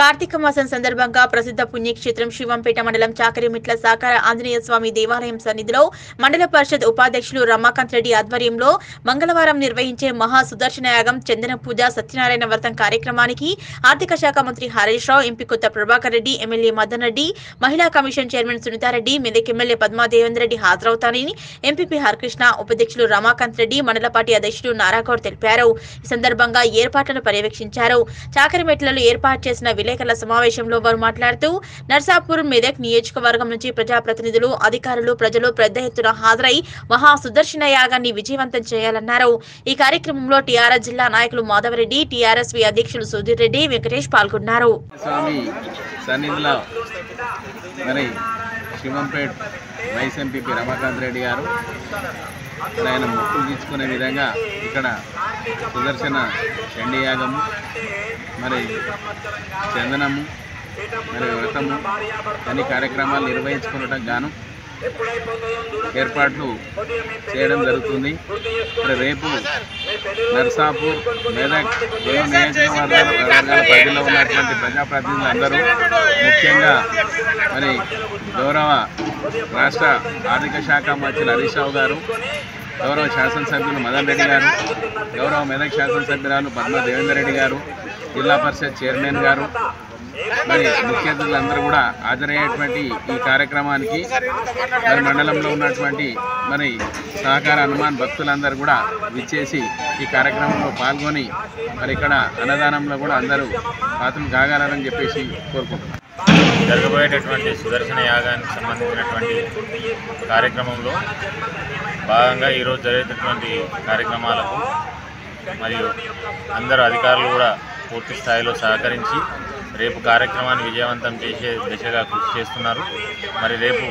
కార్తీక మాసం సందర్భంగా ప్రసిద్ధ పుణ్యక్షేత్రం శివంపేట మండలం చాకరిమిట్ల సాకార ఆంజనేయ స్వామి దేవాలయం సన్నిధిలో మండల పరిషత్ ఉపాధ్యక్షులు రమాకాంత్ రెడ్డి ఆధ్వర్యంలో మంగళవారం నిర్వహించే మహా సుదర్శన యాగం చందన పూజ సత్యనారాయణ వ్రతం కార్యక్రమానికి ఆర్థిక శాఖ మంత్రి హరీష్ రావు ఎంపీ కొత్త ప్రభాకర్ రెడ్డి ఎమ్మెల్యే మదన్ రెడ్డి మహిళా commission chairman Sunitha Reddy Medak MLA Padma Devender Reddy హాజరవుతారని ఎంపీపీ హరికృష్ణ ఉపాధ్యక్షులు రమాకాంత్ రెడ్డి మండల పార్టీ అధ్యక్షుడు నారాగౌడ్ తెలిపారు ఈ సందర్భంగా ఏర్పాట్లను పర్యవేక్షించారు చాకరిమెట్లలో ఏర్పాటు చేసిన విలేకరుల సమావేశంలో వారు మాట్లాడుతూ నర్సాపూర్ మెదక్ నియోజకవర్గం నుంచి ప్రజాప్రతినిధులు అధికారులు ప్రజలు పెద్ద ఎత్తున హాజరై మహా సుదర్శన యాగాన్ని విజయవంతం చేయాలన్నారు ఈ కార్యక్రమంలో టీఆర్ఎస్ జిల్లా నాయకులు మాధవరెడ్డి టీఆర్ఎస్వి అధ్యక్షులు సుధీర్ రెడ్డి వెంకటేష్ పాల్గొన్నారు స్వామి సన్నిధిలో మరి శివంపేట్ వైస్ ఎంపీపీ రమాకాంత్ రెడ్డి గారు మరి ఆయన మొక్కులు తీసుకునే విధంగా ఇక్కడ సుదర్శన చండీ యాగము మరి చందనము మరి వ్రతము అన్ని కార్యక్రమాలు నిర్వహించుకున్నటం గాను ఏర్పాట్లు చేయడం జరుగుతుంది మరి రేపు నర్సాపూర్ మెదక్ రెండు నియోజకవర్గాల వర్గాల పరిధిలో ఉన్నటువంటి ప్రజాప్రతినిధులందరూ ముఖ్యంగా మరి గౌరవ రాష్ట్ర ఆర్థిక శాఖ మంత్రి హరీష్ రావు గారు గౌరవ శాసనసభ్యులు మదన్ రెడ్డి గారు గౌరవ మెదక్ శాసనసభ్యురాలు పద్మ దేవేందర్ రెడ్డి గారు జిల్లా పరిషత్ చైర్మన్ గారు మరి ముఖ్య అతిథులందరూ కూడా హాజరయ్యేటువంటి ఈ కార్యక్రమానికి మరి మండలంలో ఉన్నటువంటి మరి సహకార హనుమాన్ భక్తులందరూ కూడా విచ్చేసి ఈ కార్యక్రమంలో పాల్గొని మరి ఇక్కడ అన్నదానంలో కూడా అందరూ పాత్రలు కాగలరని చెప్పేసి కోరుకుంటున్నాను జరగబోయేటటువంటి సుదర్శన యాగానికి సంబంధించినటువంటి కార్యక్రమంలో భాగంగా ఈరోజు జరిగేటటువంటి కార్యక్రమాలకు మరియు అందరు అధికారులు కూడా పూర్తి స్థాయిలో సహకరించి రేపు కార్యక్రమాన్ని విజయవంతం చేసే దిశగా కృషి చేస్తున్నారు మరి రేపు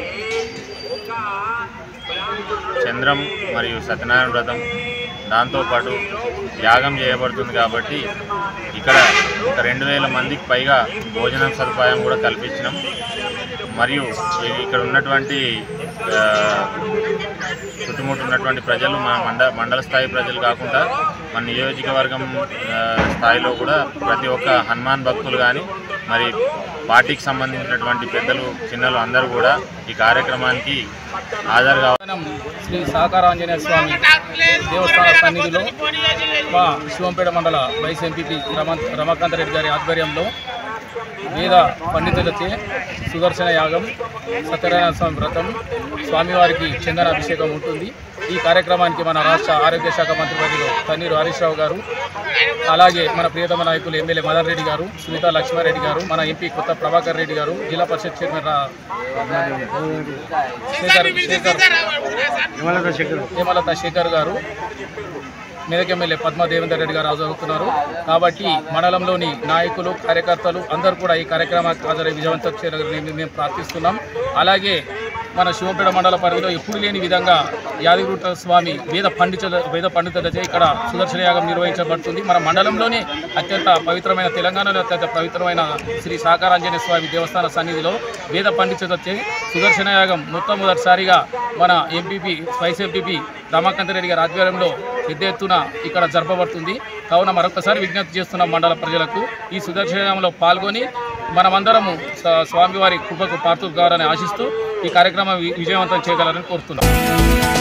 చంద్రం మరియు సత్యనారాయణ వ్రతం దాంతోపాటు యాగం చేయబడుతుంది కాబట్టి ఇక్కడ ఒక రెండు వేల మందికి పైగా భోజనం సదుపాయం కూడా కల్పించినాం మరియు ఇ- ఇక్కడ ఉన్నటువంటి ఆ, చుట్టుముట్టు ఉన్నటువంటి ప్రజలు మన మండ మండల స్థాయి ప్రజలు కాకుండా మన నియోజకవర్గం ఆ, స్థాయిలో కూడా ప్రతి ఒక్క హనుమాన్ భక్తులు కానీ మరి పార్టీకి సంబంధించినటువంటి పెద్దలు చిన్నలు అందరూ కూడా ఈ కార్యక్రమానికి హాజరు కావాలి మనం శ్రీ సహకార ఆంజనేయ స్వామి దేవస్థాన సన్నిధిలో మా శివంపేట మండల వైస్ ఎంపీపీ రమ రమాకాంత రెడ్డి గారి ఆధ్వర్యంలో వేద పండితులచే సుదర్శన యాగం సత్యనారాయణ స్వామి వ్రతం స్వామివారికి చందన అభిషేకం ఉంటుంది ఈ కార్యక్రమానికి మన రాష్ట్ర ఆరోగ్య శాఖ మంత్రి వర్యులు తన్నీరు హరీష్ రావు గారు అలాగే మన ప్రియతమ నాయకులు ఎమ్మెల్యే మదన్ రెడ్డి గారు సునీత లక్ష్మారెడ్డి గారు మన ఎంపీ కొత్త ప్రభాకర్ రెడ్డి గారు జిల్లా పరిషత్ చైర్మన్ రా- శేఖర్ శేఖర్ హేమలత శేఖర్ గారు మెదక్ ఎమ్మెల్యే పద్మా దేవేందర్ రెడ్డి గారు హాజరవుతున్నారు కాబట్టి మండలంలోని నాయకులు కార్యకర్తలు అందరూ కూడా ఈ కార్యక్రమానికి హాజరై విజయవంతం చేయాలని మేము ప్రార్థిస్తున్నాం అలాగే మన శివపేట మండల పరిధిలో ఎప్పుడు లేని విధంగా యాదగిరిగుట్ట స్వామి వేద పండితుల వేద పండితులచే ఇక్కడ సుదర్శన యాగం నిర్వహించబడుతుంది మన మండలంలోనే అత్యంత పవిత్రమైన తెలంగాణలో అత్యంత పవిత్రమైన శ్రీ సాకారాంజనేయ స్వామి దేవస్థాన సన్నిధిలో వేద పండితులచే సుదర్శన యాగం మొట్టమొదటిసారిగా మన MPP vice MPP Ramakant Reddy గారి ఆధ్వర్యంలో పెద్ద ఎత్తున ఇక్కడ జరపబడుతుంది కావున మరొకసారి విజ్ఞప్తి చేస్తున్నాం మండల ప్రజలకు ఈ సుదర్శనంలో పాల్గొని మనమందరము స- స్వామివారి కృపకు పాత్ర కావాలని ఆశిస్తూ ఈ కార్యక్రమం వి- విజయవంతం చేయగలరని కోరుతున్నాం